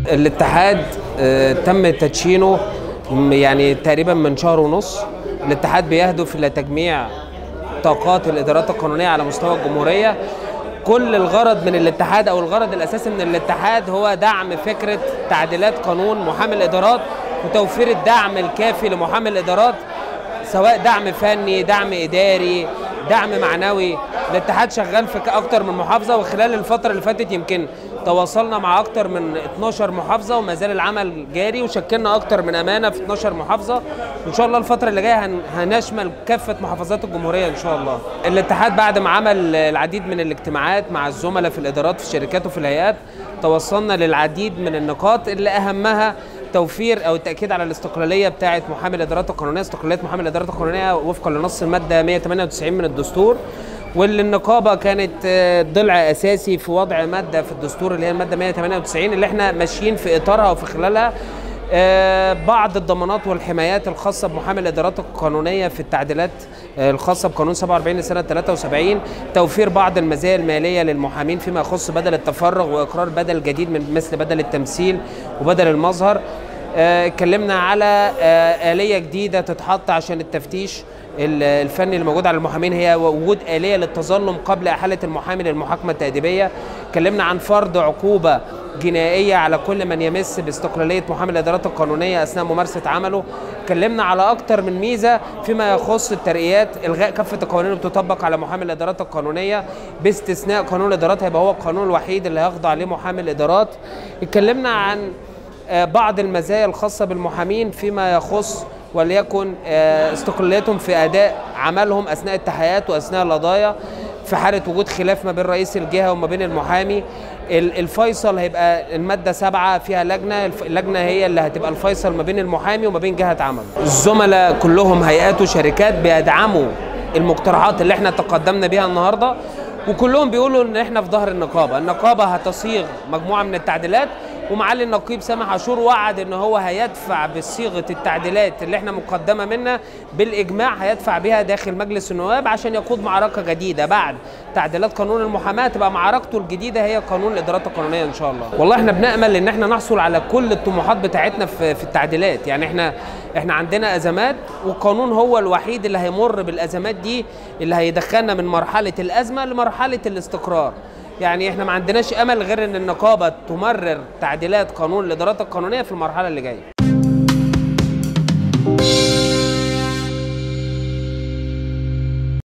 الاتحاد آه، تم تدشينه م- يعني تقريبا من شهر ونص الاتحاد بيهدف الى تجميع طاقات الادارات القانونيه على مستوى الجمهوريه كل الغرض من الاتحاد او الغرض الاساسي من الاتحاد هو دعم فكره تعديلات قانون محامي الادارات وتوفير الدعم الكافي لمحامي الادارات سواء دعم فني دعم اداري دعم معنوي الاتحاد شغال في اكتر من محافظه وخلال الفتره اللي فاتت يمكن تواصلنا مع اكتر من 12 محافظه وما زال العمل جاري وشكلنا اكتر من امانه في 12 محافظه وان شاء الله الفتره اللي جايه هن- هنشمل كافه محافظات الجمهوريه ان شاء الله الاتحاد بعد ما عمل العديد من الاجتماعات مع الزملاء في الادارات في الشركات وفي الهيئات توصلنا للعديد من النقاط اللي اهمها توفير او التاكيد على الاستقلاليه بتاعه محامي الادارات القانونيه استقلاليه محامي الادارات القانونيه وفقا لنص الماده 198 من الدستور واللي النقابه كانت آه، ضلع اساسي في وضع ماده في الدستور اللي هي الماده 198 اللي احنا ماشيين في اطارها وفي خلالها آه، بعض الضمانات والحمايات الخاصه بمحامي الادارات القانونيه في التعديلات آه، الخاصه بقانون 47 لسنه 73 توفير بعض المزايا الماليه للمحامين فيما يخص بدل التفرغ واقرار بدل جديد من مثل بدل التمثيل وبدل المظهر آه، اتكلمنا على آه، آلية جديدة تتحط عشان التفتيش ال- الفني اللي موجود على المحامين هي وجود آلية للتظلم قبل إحالة المحامي للمحاكمة التأديبية اتكلمنا عن فرض عقوبة جنائية على كل من يمس باستقلالية محامي الإدارات القانونية أثناء ممارسة عمله اتكلمنا على أكتر من ميزة فيما يخص الترقيات إلغاء كافة القوانين اللي بتطبق على محامي الإدارات القانونية باستثناء قانون الإدارات هيبقى هو القانون الوحيد اللي هيخضع عليه محامي الإدارات اتكلمنا عن آه، بعض المزايا الخاصة بالمحامين فيما يخص وليكن آه، استقلاليتهم في أداء عملهم أثناء التحقيقات وأثناء القضايا في حالة وجود خلاف ما بين رئيس الجهة وما بين المحامي ال- الفيصل هيبقى المادة سبعة فيها لجنة الف- اللجنة هي اللي هتبقى الفيصل ما بين المحامي وما بين جهة عمله الزملاء كلهم هيئات وشركات بيدعموا المقترحات اللي احنا تقدمنا بيها النهارده وكلهم بيقولوا ان احنا في ظهر النقابه، النقابه هتصيغ مجموعه من التعديلات ومعالي النقيب سامح عاشور وعد ان هو هيدفع بصيغه التعديلات اللي احنا مقدمه منا بالاجماع هيدفع بيها داخل مجلس النواب عشان يقود معركه جديده بعد تعديلات قانون المحاماه تبقى معركته الجديده هي قانون الادارات القانونيه ان شاء الله. والله احنا بنامل ان احنا نحصل على كل الطموحات بتاعتنا في في التعديلات، يعني احنا احنا عندنا ازمات والقانون هو الوحيد اللي هيمر بالازمات دي اللي هيدخلنا من مرحله الازمه لمرحله الاستقرار. يعني احنا ما عندناش امل غير ان النقابه تمرر تعديلات قانون الادارات القانونيه في المرحله اللي جايه